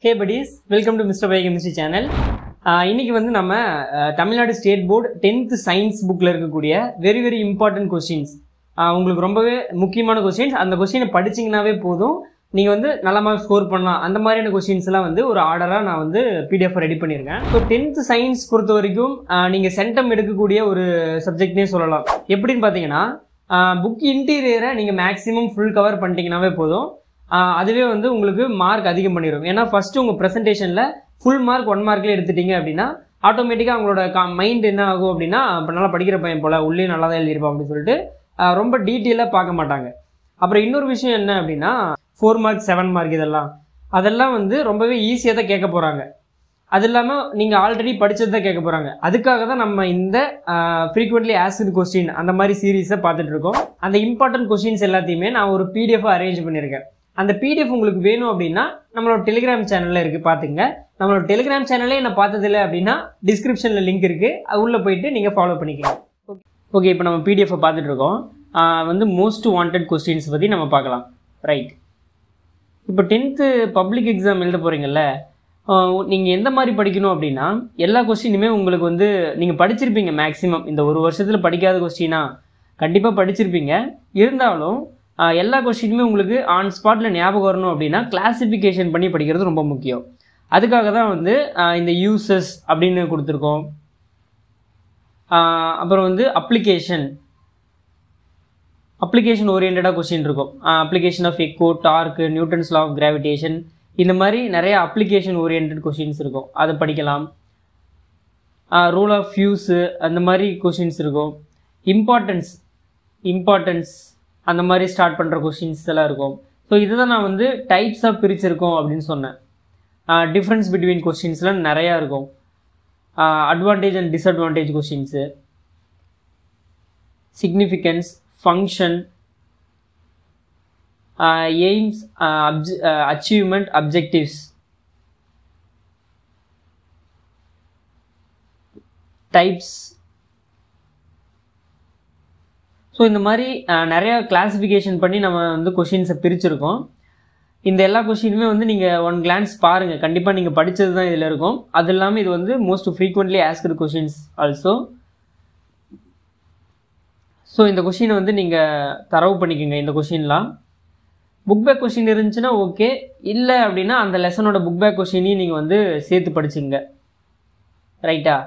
hey buddies welcome to mister bi chemistry channel இன்னைக்கு வந்து நம்ம அஹ், Tamil Nadu state board tenth science புக்கில் இருக்கக்கூடிய வெரி வெரி இம்பார்ட்டன்ட் கொஸ்டின்ஸ் உங்களுக்கு ரொம்பவே முக்கியமான கொஸ்டின்ஸ் அந்த கொஸ்டினை படிச்சிங்கனாவே போதும் நீங்கள் வந்து நல்ல மார்க் ஸ்கோர் பண்ணலாம் அந்த மாதிரியான கொஸ்டின்ஸ்லாம் வந்து ஒரு ஆர்டராக நான் வந்து பிடிஎஃப் ரெடி பண்ணியிருக்கேன் ஸோ டென்த் சயின்ஸ் பொறுத்த வரைக்கும் நீங்கள் சென்டம் எடுக்கக்கூடிய ஒரு சப்ஜெக்ட்னே சொல்லலாம் எப்படின்னு பார்த்தீங்கன்னா புக் இன்டீரியரை நீங்கள் மேக்ஸிமம் ஃபுல் கவர் பண்ணிட்டீங்கனாவே போதும் ஆஹ் அதுவே வந்து உங்களுக்கு மார்க் அதிகம் பண்ணிடும் ஏன்னா ஃபர்ஸ்ட் உங்கள் ப்ரெசன்டேஷனில் ஃபுல் மார்க் ஒன் மார்க்லேயே எடுத்துட்டீங்க அப்படின்னா ஆட்டோமேட்டிக்காக அவங்களோட கா மைண்ட் என்ன ஆகும் அப்படின்னா இப்போ நல்லா படிக்கிற பையன் போல் உள்ளே நல்லா தான் எழுதியிருப்பான் அப்படின்னு சொல்லிட்டு ஆஹ் ரொம்ப டீட்டெயிலாக பார்க்க மாட்டாங்க அப்புறம் இன்னொரு விஷயம் என்ன அப்படின்னா ஃபோர் மார்க் செவன் மார்க் இதெல்லாம் அதெல்லாம் வந்து ரொம்பவே ஈஸியாக தான் கேட்க போகிறாங்க அது இல்லாமல் நீங்கள் ஆல்ரெடி படிச்சது தான் கேட்க போகிறாங்க அதுக்காக தான் நம்ம இந்த ஃப்ரீக்வெண்ட்லி ஆஸ்டு கொஸ்டின் அந்த மாதிரி சீரீஸை பார்த்துட்டு இருக்கோம் அந்த இம்பார்ட்டன்ட் கொஸ்டின்ஸ் எல்லாத்தையுமே நான் ஒரு பிடிஎஃபாக அரேஞ்ச் பண்ணியிருக்கேன் அந்த பிடிஎஃப் உங்களுக்கு வேணும் அப்படின்னா நம்மளோட டெலிகிராம் சேனலில் இருக்குது பார்த்துங்க நம்மளோட டெலிகிராம் சேனலே என்ன பார்த்ததில்ல அப்படின்னா டிஸ்கிரிப்ஷனில் லிங்க் இருக்குது அது உள்ளே போயிட்டு நீங்கள் ஃபாலோ பண்ணிக்கலாம் ஓகே இப்போ நம்ம பிடிஎஃப்பை பார்த்துட்டு இருக்கோம் ஆஹ் வந்து மோஸ்ட் வாண்டட் கொஸ்டின்ஸ் பற்றி நம்ம பார்க்கலாம் ரைட் இப்போ டென்த்து பப்ளிக் எக்ஸாம் எழுத போகிறீங்கல்ல நீங்கள் எந்த மாதிரி படிக்கணும் அப்படின்னா எல்லா கொஸ்டினுமே உங்களுக்கு வந்து நீங்கள் படிச்சிருப்பீங்க மேக்ஸிமம் இந்த ஒரு வருஷத்தில் படிக்காத கொஸ்டினா கண்டிப்பாக படிச்சிருப்பீங்க இருந்தாலும் ஆஹ் எல்லா கொஸ்டினுமே உங்களுக்கு ஆன் ஸ்பாட்டில் ஞாபகம் வரணும் அப்படின்னா கிளாசிஃபிகேஷன் பண்ணி படிக்கிறது ரொம்ப முக்கியம் அதுக்காக தான் வந்து ஆஹ் இந்த யூசஸ் அப்படின்னு கொடுத்துருக்கோம் ஆஹ் அப்புறம் வந்து அப்ளிகேஷன் அப்ளிகேஷன் ஓரியன்டாக கொஸ்டின் இருக்கும் application of echo torque Newton's law of gravitation இந்த மாதிரி நிறைய அப்ளிகேஷன் ஓரியன்ட் கொஸ்டின்ஸ் இருக்கும் அதை படிக்கலாம் ரூல் ஆஃப் ஃபியூஸு அந்த மாதிரி கொஸ்டின்ஸ் இருக்கும் இம்பார்ட்டன்ஸ் இம்பார்ட்டன்ஸ் அந்த மாதிரி ஸ்டார்ட் பண்ணுற கொஸ்டின்ஸ் எல்லாம் இருக்கும் ஸோ இதுதான் நான் வந்து டைப்ஸ் ஆஃப் பிரிச்சிருக்கோம் அப்படின்னு சொன்னேன் டிஃப்ரென்ஸ் பிட்வீன் கொஸ்டின்ஸ்லாம் நிறையா இருக்கும் advantage and disadvantage questions significance function aims achievement objectives types so இந்த மாதிரி அஹ், நிறைய கிளாஸிஃபிகேஷன் பண்ணி நம்ம வந்து கொஷின்ஸை பிரிச்சிருக்கோம் இந்த எல்லா கொஷினுமே வந்து நீங்கள் ஒன் கிளான்ஸ் பாருங்கள் கண்டிப்பாக நீங்கள் படித்தது தான் இதில் இருக்கும் அது இல்லாமல் இது வந்து most frequently asked questions also so இந்த கொஷினை வந்து நீங்கள் தரவு பண்ணிக்கோங்க இந்த கொஷின்லாம் புக் பேக் கொஷின் இருந்துச்சுன்னா ஓகே இல்லை அப்படின்னா அந்த லெசனோட புக் பேக் கொஷினையும் நீங்கள் வந்து சேர்த்து படிச்சுங்க ரைட்டா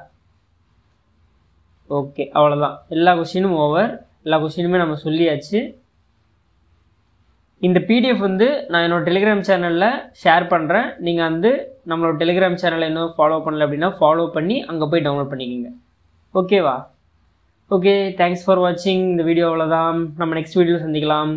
ஓகே அவ்வளோதான் எல்லா கொஷினும் ஓவர் எல்லா கொஷினுமே நம்ம சொல்லியாச்சு இந்த பிடிஎஃப் வந்து நான் என்னோட டெலிகிராம் சேனலில் ஷேர் பண்ணுறேன் நீங்கள் வந்து நம்மளோட டெலிகிராம் சேனலை இன்னும் ஃபாலோ பண்ணல அப்படின்னா ஃபாலோ பண்ணி அங்கே போய் டவுன்லோட் பண்ணிக்கோங்க ஓகேவா ஓகே தேங்க்ஸ் ஃபார் வாட்சிங் இந்த வீடியோ அவ்வளோதான் நம்ம நெக்ஸ்ட் வீடியோவில் சந்திக்கலாம்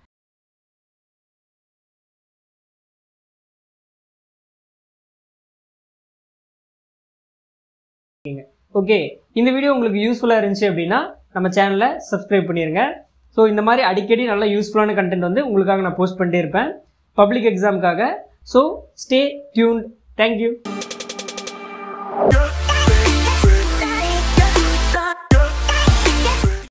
ஓகே இந்த வீடியோ உங்களுக்கு யூஸ்ஃபுல்லாக இருந்துச்சு அப்படின்னா நம்ம சேனலை சப்ஸ்கிரைப் பண்ணிடுங்க ஸோ இந்த மாதிரி அடிக்கடி நல்ல யூஸ்ஃபுல்லான கண்டென்ட் வந்து உங்களுக்காக நான் போஸ்ட் பண்ணிட்டே இருப்பேன் பப்ளிக் எக்ஸாமுக்காக ஸோ ஸ்டே டியூன்ட் தேங்க்யூ